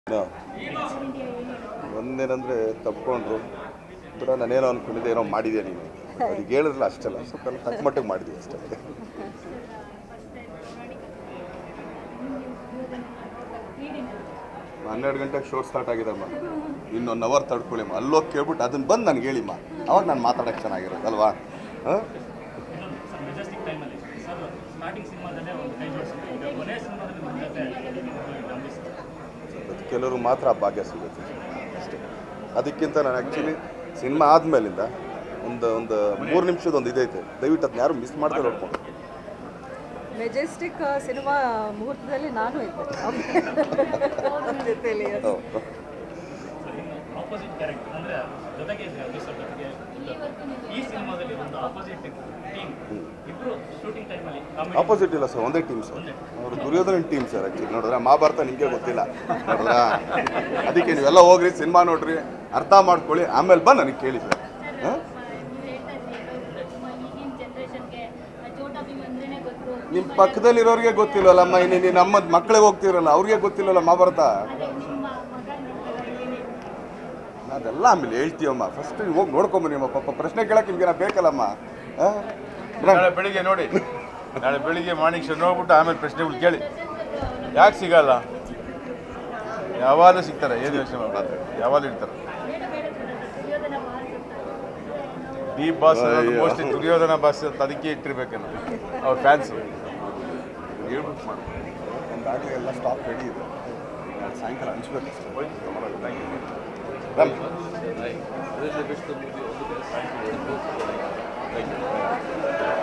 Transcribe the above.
ಹಾ. ಒಂದೇನಂದರೆ ತಪ್ಕೊಂಡ್ರು ಒಂಥರ ನಾನೇನೋ ಅಂದ್ಕೊಂಡಿದ್ದೆ ಏನೋ ಮಾಡಿದೆ ನೀನು ಅವ್ರಿಗೆ ಹೇಳಿದ್ರಲ್ಲ ಅಷ್ಟಲ್ಲ ಸ್ವಲ್ಪ ಎಲ್ಲ ತಕ್ಕ ಮಟ್ಟಿಗೆ ಮಾಡಿದ್ವಿ ಅಷ್ಟೇ ಹನ್ನೆರಡು ಗಂಟೆಗೆ ಶೋ ಸ್ಟಾರ್ಟ್ ಆಗಿದಮ್ಮ ಇನ್ನೊಂದು ಅವರ್ ತಡ್ಕೊಳ್ಳಿಮ್ಮ ಅಲ್ಲೋಗಿ ಕೇಳ್ಬಿಟ್ಟು ಅದನ್ನ ಬಂದು ನನಗೆ ಹೇಳಿಮ್ಮ ಅವಾಗ ನಾನು ಮಾತಾಡೋಕ್ಕೆ ಚೆನ್ನಾಗಿರೋದಲ್ವಾ ಹಾಂ ಮೆಜೆಸ್ಟಿಕ್ ಟೈಮಲ್ಲಿ ಸರ್ ಸ್ಟಾರ್ಟಿಂಗ್ ಸಿನಿಮಾದಲ್ಲೇ ಒಂದು ಕೈ ಜೋಡಿಸಿದ್ರು ಈಗ ಕೊನೆ ಸಿನಿಮಾದಲ್ಲಿ ನಿಮ್ಮ ಜೊತೆ ಗಮನಿಸ್ತಾರೆ ಅದು ಕೆಲವರು ಮಾತ್ರ ಆ ಭಾಗ್ಯ ಸಿಗುತ್ತೆ ಅಷ್ಟೇ ಅದಕ್ಕಿಂತ ನಾನು ಆ್ಯಕ್ಚುಲಿ ಸಿನಿಮಾ ಆದಮೇಲಿಂದ ಒಂದು ಒಂದು ಮೂರು ನಿಮಿಷದ ಒಂದು ಇದೈತೆ ದಯವಿಟ್ಟು ಅದನ್ನ ಯಾರು ಮಿಸ್ ಮಾಡ್ದೆ ನೋಡ್ಕೊಂಡು ಮೆಜೆಸ್ಟಿಕ್ ಸಿನಿಮಾ ಮುಹೂರ್ತದಲ್ಲಿ ನಾನು ಇದ್ದೆ ಅವ್ರ ಜೊತೆಲಿ yes. ಹೌದು ಆಪೋಸಿಟ್ ಕ್ಯಾರೆಕ್ಟರ್ ಅಂದರೆ ಜೊತೆಗೆ ಇದ್ರೆ ಅಭಿ ಸರ್ ಜೊತೆಗೆ ಇದ್ದದ್ದು. ಈ ಸಿನಿಮಾದಲ್ಲಿ ಒಂದು ಆಪೋಸಿಟ್ ಟೀಮ್ ಇಬ್ಬರು ಶೂಟಿಂಗ್ ಟೈಮಲ್ಲಿ ಆಪೋಸಿಟ್ ಇಲ್ಲ ಸರ್ ಒಂದೇ ಟೀಮ್ ಸರ್ ಅವರು ದುರ್ಯೋಧನ ಟೀಮ್ ಸರ್ ಆ್ಯಕ್ಚುಲಿ ನೋಡಿದ್ರೆ ಮಹಾಭಾರತ ನಿಮಗೆ ಗೊತ್ತಿಲ್ಲ ನೋಡಿದ್ರ ಅದಕ್ಕೆ ನೀವೆಲ್ಲ ಹೋಗ್ರಿ ಸಿನಿಮಾ ನೋಡ್ರಿ ಅರ್ಥ ಮಾಡ್ಕೊಳ್ಳಿ ಆಮೇಲೆ ಬಂದು ನನಗೆ ಕೇಳಿ ಸರ್ ಹಾಂ ನಿಮ್ಮ ಪಕ್ಕದಲ್ಲಿರೋರಿಗೆ ಗೊತ್ತಿಲ್ಲಲ್ಲಮ್ಮ ಇನ್ನು ನೀನು ನಮ್ಮ ಮಕ್ಕಳಿಗೆ ಹೋಗ್ತಿರಲ್ಲ ಅವ್ರಿಗೆ ಗೊತ್ತಿಲ್ಲಲ್ಲ ಮಹಾಭಾರತ ಅದೆಲ್ಲ ಆಮೇಲೆ ಹೇಳ್ತೀವಮ್ಮ ಫಸ್ಟ್ ನೀವು ಹೋಗಿ ನೋಡ್ಕೊಂಬನ್ನಿಮ್ಮ ಪಾಪ ಪ್ರಶ್ನೆ ಕೇಳಕ್ಕೆ ನಿಮ್ಗೆ ಬೇಕಲ್ಲಮ್ಮ ಹಾಂ ನಾಳೆ ಬೆಳಿಗ್ಗೆ ನೋಡಿ ನಾಳೆ ಬೆಳಿಗ್ಗೆ ಮಾರ್ನಿಂಗ್ ಶೋ ನೋಡ್ಬಿಟ್ಟು ಆಮೇಲೆ ಪ್ರಶ್ನೆಗಳು ಕೇಳಿ ಯಾಕೆ ಸಿಗಲ್ಲ ಯಾವಾಗಲೂ ಸಿಗ್ತಾರೆ ಏನು ಯೋಚನೆ ಮಾಡಬಾರ್ದು ಯಾವಾಗಲೂ ಇರ್ತಾರೆ ಡಿ ಬಾಸ್ ಅಯ್ಯೋ. ಮೋಸ್ಟ್ಲಿ ದುರ್ಯೋಧನ ಬಾಸ್ ಅಂತ ಅದಕ್ಕೆ ಇಟ್ಟಿರ್ಬೇಕೇನೋ ಅವ್ರ ಫ್ಯಾನ್ಸು ಹೇಳ್ಬಿಟ್ಟು ಮಾಡಿ ಒಂದಾಗಲೇ ಎಲ್ಲ ಸ್ಟಾಕ್ ರೆಡಿ ಇದೆ ನಾಳೆ ಸಾಯಂಕಾಲ ಹಂಚ್ಬೇಕು ಅಷ್ಟೇ